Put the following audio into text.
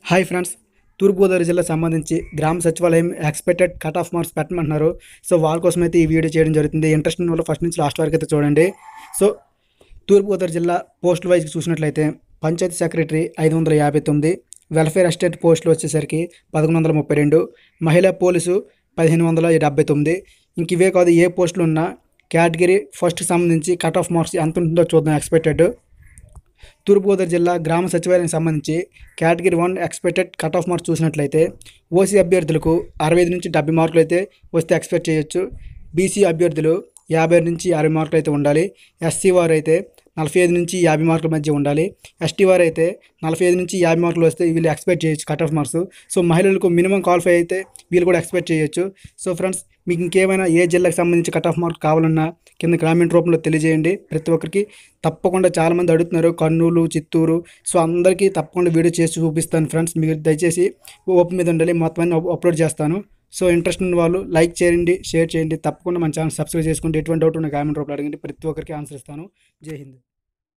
hi friends తూర్పుగోదావరి జిల్లాకు సంబంధించి గ్రామ సచివాలయం ఎక్స్పెక్టెడ్ కట్ ఆఫ్ మార్క్స్ పెట్టమంటున్నారు సో వాళ్ళ కోసం అయితే ఈ వీడియో చేయడం జరుగుతుంది ఇంట్రెస్ట్ ఉన్న వాళ్ళు ఫస్ట్ నుంచి లాస్ట్ వరకు అయితే చూడండి సో తూర్పుగోదావరి జిల్లా పోస్ట్ వైజ్ చూసినట్లయితే పంచాయతీ సెక్రటరీ ఐదు వందల యాభై తొమ్మిది వెల్ఫేర్ అసిస్టెంట్ పోస్టులు వచ్చేసరికి పదకొండు వందల ముప్పై రెండు మహిళా పోలీసు పదిహేను వందల డెబ్బై తొమ్మిది ఇంక ఇవే కాదు ఏ పోస్టులు ఉన్నా కేటగిరీ ఫస్ట్ సంబంధించి కట్ ఆఫ్ మార్క్స్ ఎంత ఉంటుందో చూద్దాం ఎక్స్పెక్టెడ్ తూర్పుగోదావరి జిల్లా గ్రామ సచివాలయానికి సంబంధించి category one expected cut off marks చూసినట్లయితే ఓసీ అభ్యర్థులకు అరవై ఐదు నుంచి డెబ్బై మార్కులు అయితే వస్తే ఎక్స్పెక్ట్ చేయొచ్చు బీసీ అభ్యర్థులు యాభై నుంచి అరవై మార్కులు అయితే ఉండాలి ఎస్సీ వారు అయితే నలభై ఐదు నుంచి యాభై మార్కుల మధ్య ఉండాలి ఎస్టీ వారు అయితే నలభై ఐదు నుంచి యాభై మార్కులు వస్తే వీళ్ళు ఎక్స్పెక్ట్ చేయొచ్చు కట్ ఆఫ్ మార్క్స్ సో మహిళలకు మినిమం క్వాలిఫై అయితే వీళ్ళు కూడా ఎక్స్పెక్ట్ చేయొచ్చు సో ఫ్రెండ్స్ మీకు ఇంకేమైనా ఏ జిల్లాకు సంబంధించి కట్ ఆఫ్ మార్క్ కావాలన్నా కింద కామెంట్ రూపంలో తెలియజేయండి ప్రతి ఒక్కరికి తప్పకుండా చాలామంది అడుగుతున్నారు కర్నూలు చిత్తూరు సో అందరికీ తప్పకుండా వీడియో చేసి చూపిస్తాను ఫ్రెండ్స్ మీరు దయచేసి ఓపెన్ మీద ఉండాలి మొత్తం అన్ని అప్లోడ్ చేస్తాను సో ఇంట్రెస్ట్ ఉన్న వాళ్ళు లైక్ చేయండి షేర్ చేయండి తప్పకుండా మన ఛానల్ సబ్స్క్రైబ్ చేసుకుంటే ఎటువంటి డౌట్ ఉన్న కామెంట్ రూపంలో అడగండి ప్రతి ఒక్కరికి ఆన్సర్ ఇస్తాను జై హింద్